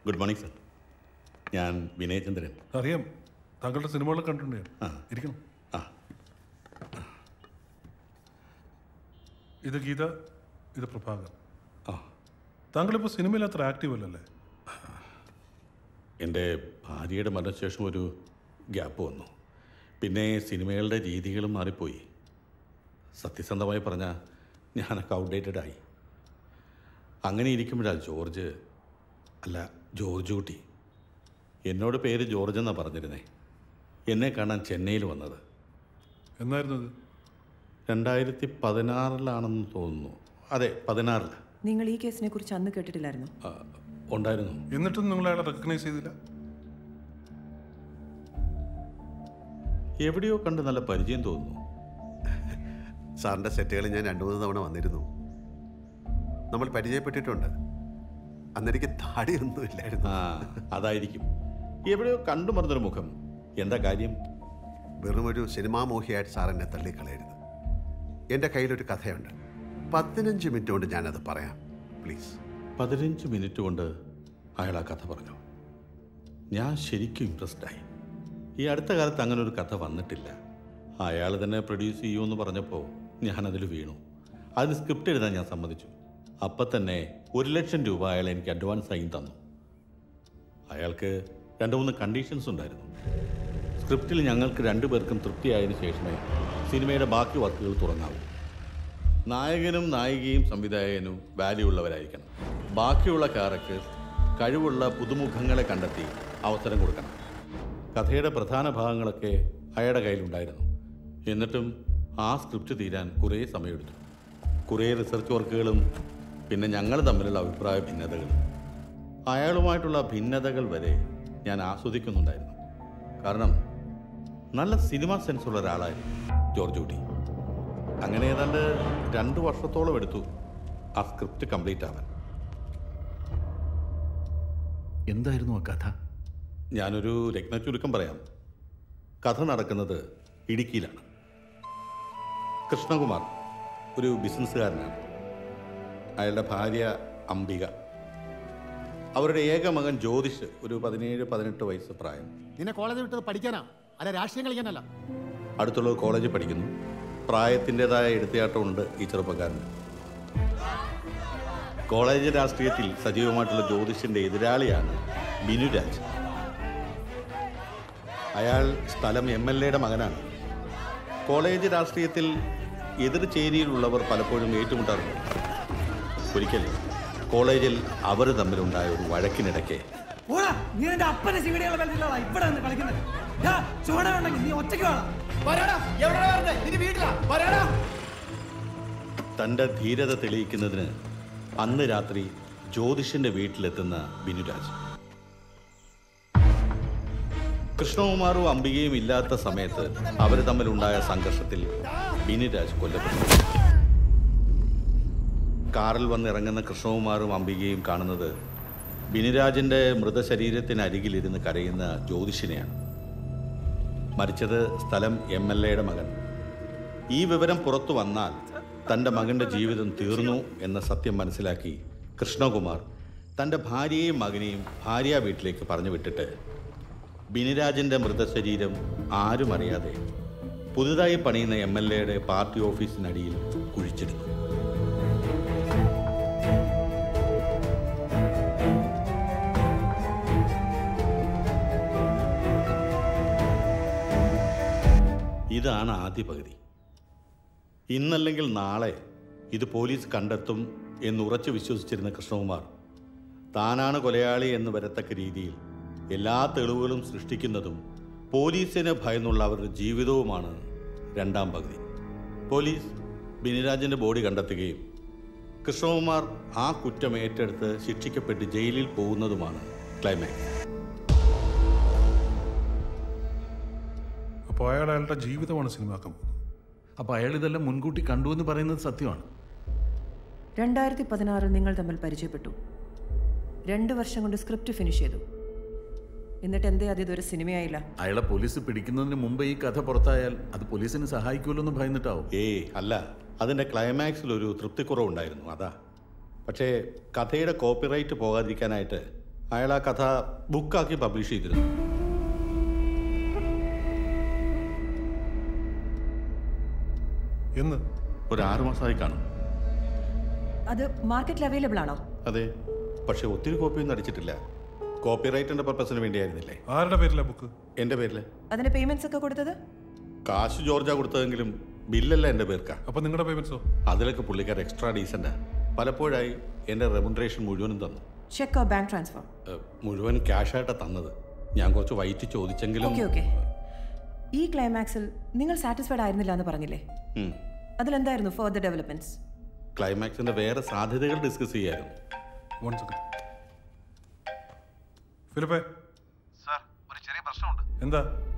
Good morning sir ഞാൻ വിനയചന്ദ്രൻ അറിയാം താങ്കളുടെ സിനിമകൾ കണ്ടിട്ടുണ്ട് ഞാൻ. ആ. ഇരിക്കണം ആ ഇത് ഗീത ഇത് പ്രഭാകർ ആ താങ്കളിപ്പോൾ സിനിമയിൽ അത്ര ആക്റ്റീവ് അല്ലല്ലേ എൻ്റെ ഭാര്യയുടെ മരണശേഷം ഒരു ഗ്യാപ്പ് വന്നു പിന്നെ സിനിമകളുടെ രീതികളും മാറിപ്പോയി സത്യസന്ധമായി പറഞ്ഞാൽ ഞാനൊക്കെ ഔട്ട്ഡേറ്റഡ് ആയി അങ്ങനെ ഇരിക്കുമ്പോഴാണ് ജോർജ് അല്ല ജോർജ് കുട്ടി എന്നോട് പേര് ജോർജ് എന്നാണ് പറഞ്ഞിരുന്നേ എന്നെ കാണാൻ ചെന്നൈയിൽ വന്നത് എന്നായിരുന്നു ഇത് രണ്ടായിരത്തി പതിനാറിലാണെന്ന് തോന്നുന്നു അതെ പതിനാറിൽ നിങ്ങൾ ഈ കേസിനെ കുറിച്ച് അന്ന് കേട്ടിട്ടില്ലായിരുന്നു ആ, ഉണ്ടായിരുന്നു എന്നിട്ടും നിങ്ങൾ അയാളെ റെക്കഗ്നൈസ് ചെയ്തില്ല എവിടെയോ കണ്ട് നല്ല പരിചയം തോന്നുന്നു സാറിൻ്റെ സെറ്റുകളിൽ ഞാൻ രണ്ടു മൂന്ന് തവണ വന്നിരുന്നു നമ്മൾ പരിചയപ്പെട്ടിട്ടുണ്ട് അന്നെനിക്ക് താടിയൊന്നും ഇല്ലായിരുന്നു ആ അതായിരിക്കും എവിടെയോ കണ്ടു മറന്നൊരു മുഖം എന്താ കാര്യം വെറും ഒരു സിനിമാ മോഹിയായിട്ട് സാർ എന്നെ തള്ളിക്കളയരുത് എൻ്റെ കയ്യിലൊരു കഥയുണ്ട് പതിനഞ്ച് മിനിറ്റ് കൊണ്ട് ഞാനത് പറയാം പ്ലീസ് പതിനഞ്ച് മിനിറ്റ് കൊണ്ട് അയാൾ ആ കഥ പറഞ്ഞു ഞാൻ ശരിക്കും ഇമ്പ്രസ്ഡ് ആയി ഈ അടുത്ത കാലത്ത് അങ്ങനെ ഒരു കഥ വന്നിട്ടില്ല അയാൾ തന്നെ പ്രൊഡ്യൂസ് ചെയ്യുമെന്ന് പറഞ്ഞപ്പോൾ ഞാനതിൽ വീണു അതിന് സ്ക്രിപ്റ്റ് എഴുതാൻ ഞാൻ സമ്മതിച്ചു അപ്പം തന്നെ ഒരു ലക്ഷം രൂപ അയാൾ എനിക്ക് അഡ്വാൻസ് ആയി തന്നു അയാൾക്ക് രണ്ട് മൂന്ന് കണ്ടീഷൻസ് ഉണ്ടായിരുന്നു സ്ക്രിപ്റ്റിൽ ഞങ്ങൾക്ക് രണ്ടുപേർക്കും തൃപ്തിയായതിനു ശേഷമേ സിനിമയുടെ ബാക്കി വർക്കുകൾ തുടങ്ങാവൂ നായകനും നായികയും സംവിധായകനും വാല്യൂ ഉള്ളവരായിരിക്കണം ബാക്കിയുള്ള ക്യാരക്ടേഴ്സ് കഴിവുള്ള പുതുമുഖങ്ങളെ കണ്ടെത്തി അവസരം കൊടുക്കണം കഥയുടെ പ്രധാന ഭാഗങ്ങളൊക്കെ അയാളുടെ കയ്യിലുണ്ടായിരുന്നു എന്നിട്ടും ആ സ്ക്രിപ്റ്റ് തീരാൻ കുറേ സമയമെടുത്തു കുറേ റിസർച്ച് വർക്കുകളും പിന്നെ ഞങ്ങൾ തമ്മിലുള്ള അഭിപ്രായ ഭിന്നതകളും അയാളുമായിട്ടുള്ള ഭിന്നതകൾ വരെ ഞാൻ ആസ്വദിക്കുന്നുണ്ടായിരുന്നു കാരണം നല്ല സിനിമ സെൻസുള്ള ഒരാളായിരുന്നു ജോർജ് കുട്ടി അങ്ങനെ ഏതാണ്ട് രണ്ട് വർഷത്തോളം എടുത്തു ആ സ്ക്രിപ്റ്റ് കംപ്ലീറ്റ് ആവാൻ എന്തായിരുന്നു ആ കഥ ഞാനൊരു രത്നച്ചുരുക്കം പറയാം കഥ നടക്കുന്നത് ഇടുക്കിയിലാണ് കൃഷ്ണകുമാർ ഒരു ബിസിനസ്സുകാരനാണ് അയാളുടെ ഭാര്യ അംബിക അവരുടെ ഏക മകൻ ജ്യോതിഷ് ഒരു പതിനേഴ് പതിനെട്ട് വയസ്സ് പ്രായം നിന്നെ കോളേജിൽ വിട്ടത് പഠിക്കാനാ അല്ല രാഷ്ട്രീയം കളിക്കാനല്ല അടുത്തുള്ള ഒരു കോളേജിൽ പഠിക്കുന്നു പ്രായത്തിൻ്റെതായ എടുത്തയാട്ടമുണ്ട് ഈ ചെറുപ്പക്കാരന് കോളേജ് രാഷ്ട്രീയത്തിൽ സജീവമായിട്ടുള്ള ജ്യോതിഷിന്റെ എതിരാളിയാണ് ബിനുരാജ് അയാൾ സ്ഥലം എം എൽ എയുടെ മകനാണ് കോളേജ് രാഷ്ട്രീയത്തിൽ എതിർ ചേരിയിലുള്ളവർ പലപ്പോഴും ഏറ്റുമുട്ടാറുണ്ട് ഒരിക്കൽ കോളേജിൽ അവർ തമ്മിലുണ്ടായ ഒരു വഴക്കിനിടയ്ക്ക് ഓടാ നീ എന്റെ അപ്പനെ സിവിടികളെ കളിച്ചില്ലടാ ഇവിടെ നിന്ന് കളിക്കുന്നത് ചുവട വേണ്ടെങ്കിൽ നീ ഒറ്റയ്ക്ക് വേണം തൻ്റെ ധീരത തെളിയിക്കുന്നതിന് അന്ന് രാത്രി ജ്യോതിഷന്റെ വീട്ടിലെത്തുന്ന ബിനുരാജ് കൃഷ്ണകുമാറും അംബികയും ഇല്ലാത്ത സമയത്ത് അവർ തമ്മിലുണ്ടായ സംഘർഷത്തിൽ ബിനുരാജ് കൊല്ലപ്പെട്ടു കാറിൽ വന്നിറങ്ങുന്ന കൃഷ്ണകുമാറും അംബികയും കാണുന്നത് ബിനുരാജിന്റെ മൃതശരീരത്തിനരികിലിരുന്ന് കരയുന്ന ജ്യോതിഷിനെയാണ് മരിച്ചത് സ്ഥലം എം എൽ എയുടെ മകൻ ഈ വിവരം പുറത്തു വന്നാൽ തൻ്റെ മകൻ്റെ ജീവിതം തീർന്നു എന്ന സത്യം മനസ്സിലാക്കി കൃഷ്ണകുമാർ തൻ്റെ ഭാര്യയെയും മകനെയും ഭാര്യ വീട്ടിലേക്ക് പറഞ്ഞു വിട്ടിട്ട് ബിനിരാജിൻ്റെ മൃതശരീരം ആരും അറിയാതെ പുതുതായി പണിയുന്ന എം എൽ എയുടെ പാർട്ടി ഓഫീസിനടിയിൽ കുഴിച്ചിടുന്നു ഇതാണ് ആദ്യ പകുതി ഇന്നല്ലെങ്കിൽ നാളെ ഇത് പോലീസ് കണ്ടെത്തും എന്നുറച്ചു വിശ്വസിച്ചിരുന്ന കൃഷ്ണകുമാർ താനാണ് കൊലയാളി എന്ന് വരത്തക്ക രീതിയിൽ എല്ലാ തെളിവുകളും സൃഷ്ടിക്കുന്നതും പോലീസിനെ ഭയന്നുള്ള അവരുടെ ജീവിതവുമാണ് രണ്ടാം പകുതി പോലീസ് ബിനിരാജിൻ്റെ ബോഡി കണ്ടെത്തുകയും കൃഷ്ണകുമാർ ആ കുറ്റം ഏറ്റെടുത്ത് ശിക്ഷിക്കപ്പെട്ട് ജയിലിൽ പോകുന്നതുമാണ് ക്ലൈമാക്സ് അപ്പോൾ അയാൾ അയാളുടെ ജീവിതമാണ് സിനിമാക്കാൻ പോകുന്നത് അപ്പോൾ അയാൾ ഇതെല്ലാം മുൻകൂട്ടി കണ്ടു എന്ന് പറയുന്നത് സത്യമാണ് രണ്ടായിരത്തി പതിനാറിൽ നിങ്ങൾ തമ്മിൽ പരിചയപ്പെട്ടു രണ്ട് വർഷം കൊണ്ട് സ്ക്രിപ്റ്റ് ഫിനിഷ് ചെയ്തു എന്നിട്ട് എന്തേ അത് ഇതൊരു സിനിമയായില്ല അയാളെ പോലീസ് പിടിക്കുന്നതിന് മുമ്പ് ഈ കഥ പുറത്തായാൽ അത് പോലീസിന് സഹായിക്കുമല്ലോ എന്ന് ഭയന്നിട്ടാവും ഏയ് അല്ല അതിൻ്റെ ക്ലൈമാക്സിൽ ഒരു തൃപ്തിക്കുറവുണ്ടായിരുന്നു അതാ പക്ഷേ കഥയുടെ കോപ്പിറൈറ്റ് പോകാതിരിക്കാനായിട്ട് അയാൾ ആ കഥ ബുക്കാക്കി പബ്ലിഷ് ചെയ്തിരുന്നു എന്ന് ഒരു ആറു മാസമായി കാണും അത് മാർക്കറ്റിൽ അവൈലബിൾ ആണോ അതെ പക്ഷെ ഒത്തിരി കോപ്പിയൊന്നും അടിച്ചിട്ടില്ല കോപ്പിറൈറ്റിന്റെ പർപ്പസിന് വേണ്ടിയായിരുന്നില്ലേ ആരുടെ പേരിലാ ബുക്ക് എൻ്റെ പേരിൽ അതിന്റെ പേയ്മെന്റ്സ് ഒക്കെ കൊടുത്തത് കാശ് ജോർജാ കൊടുത്തതെങ്കിലും ബില്ലല്ല എൻ്റെ പേർക്കാ അപ്പൊ നിങ്ങളുടെ പേയ്മെന്റ്സോ അതിലൊക്കെ പുള്ളിക്കാർ എക്സ്ട്രാ ഡീസൻ്റാ പലപ്പോഴായി എൻ്റെ റെമുനറേഷൻ മുഴുവനും തന്നു ചെക്ക് ഓർ ബാങ്ക് ട്രാൻസ്ഫർ ഏഹ്, മുഴുവൻ ക്യാഷായിട്ടാണ് തന്നത് ഞാൻ കുറച്ച് വൈറ്റ് ചോദിച്ചെങ്കിലും ഓക്കെ ഓക്കെ ഈ ക്ലൈമാക്സിൽ നിങ്ങൾ സാറ്റിസ്ഫൈഡ് ആയിരുന്നില്ല എന്ന് പറഞ്ഞില്ലേ ഉം. അതിലെന്തായിരുന്നു ഫർദർ ഡെവലപ്മെന്റ്സ് ക്ലൈമാക്സിന്റെ വേറെ സാധ്യതകൾ ഡിസ്കസ് ചെയ്യായിരുന്നു വൺ സെക്കൻഡ് ഫിലിപ്പേ സാർ ഒരു ചെറിയ പ്രശ്നമുണ്ട് എന്താ